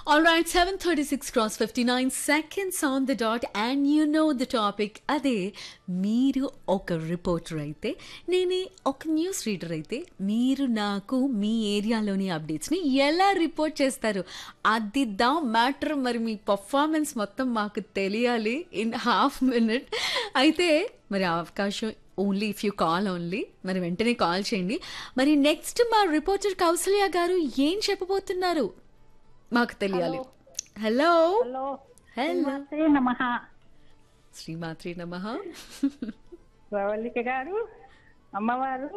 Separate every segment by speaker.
Speaker 1: All right, 736 cross 59 seconds on the dot and you know the topic అదే మీరు ఒక reporter అయితే నేనే ఒక న్యూస్ రీడర్ అయితే మీరు నాకు మీ ఏరియాలోని అప్డేట్స్ని ఎలా రిపోర్ట్ చేస్తారు అది దా మ్యాటర్ మరి మీ పర్ఫార్మెన్స్ మొత్తం మాకు తెలియాలి ఇన్ హాఫ్ మినిట్ అయితే మరి ఆ అవకాశం only if you call only మరి వెంటనే కాల్ చేయండి మరి నెక్స్ట్ మా రిపోర్టర్ కౌసల్య గారు ఏం చెప్పబోతున్నారు మాకు తెలియాలి హలో
Speaker 2: హలో
Speaker 1: హలో
Speaker 2: శ్రీ నమ
Speaker 1: శ్రీమాత్రి నమ
Speaker 2: ప్రవళిక గారు అమ్మవారు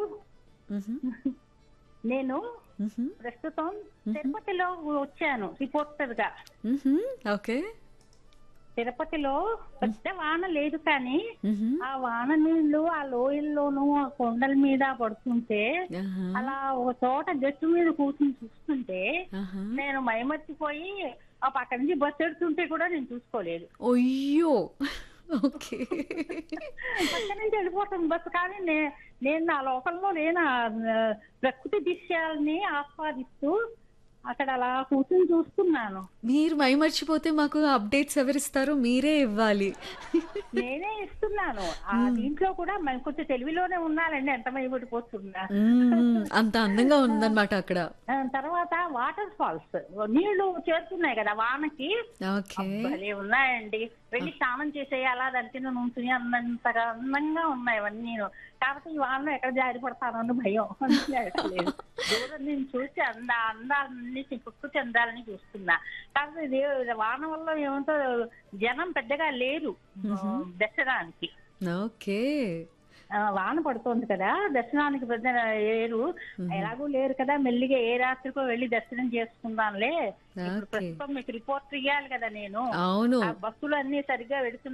Speaker 2: నేను ప్రస్తుతం తిరుపతిలో వచ్చాను రిపోర్టర్ గా
Speaker 1: ఓకే
Speaker 2: తిరుపతిలో పెద్ద వాన లేదు కానీ ఆ వాన నీళ్లు ఆ లోయల్లోనూ ఆ కొండల మీద పడుతుంటే అలా ఒక చోట గట్టు మీద కూర్చుని చూస్తుంటే నేను మైమర్చిపోయి ఆ పక్క నుంచి బస్సు ఎడుతుంటే కూడా నేను చూసుకోలేదు
Speaker 1: అయ్యో ఓకే
Speaker 2: పక్క నుంచి వెళ్ళిపోతుంది బస్సు కానీ నే- నేను నా లోకంలో నేను ఆ, ప్రకృతి దృశ్యాలని ఆస్వాదిస్తూ అక్కడ అలా కూర్చుని చూస్తున్నాను
Speaker 1: మీరు మైమర్చిపోతే మాకు అప్డేట్స్ ఎవరిస్తారో మీరే ఇవ్వాలి
Speaker 2: నేనే ఇస్తున్నాను ఆ దీంట్లో కూడా మేము కొంచెం తెలివిలోనే ఉన్నానండి ఎంత మైపడిపోతున్నా
Speaker 1: మ్మ్. అంత అందంగా ఉందన్నమాట అక్కడ
Speaker 2: ఆ, తర్వాత వాటర్ ఫాల్స్ నీళ్లు చేరుతున్నాయి కదా వానకి
Speaker 1: ఓకే
Speaker 2: భలే ఉన్నాయండి వెళ్ళి స్నానం చేసేయాలా దాని కింద నుంచుని అందంతగా అందంగా ఉన్నాయి అవన్నీ కాకపోతే ఈ వానలో ఎక్కడ జారి పడతానని భయం లేదు దూరం నేను చూసి అంద అందాలన్నీ ప్రకృతి అందాలని చూస్తున్నా కాకపోతే ఇది వాన వల్ల ఏమంటో జనం పెద్దగా లేరు దర్శనానికి
Speaker 1: ఓకే
Speaker 2: ఆ, వాన పడుతోంది కదా దర్శనానికి పెద్ద లేరు ఎలాగూ లేరు కదా మెల్లిగా ఏ రాత్రికో వెళ్ళి దర్శనం చేసుకుందాంలే ఇప్పుడు
Speaker 1: ఓకే
Speaker 2: ప్రస్తుతం మీకు రిపోర్ట్ ఇవ్వాలి కదా నేను
Speaker 1: అవును
Speaker 2: ఆ బస్సులు అన్ని సరిగ్గా వెడుతున్నాయి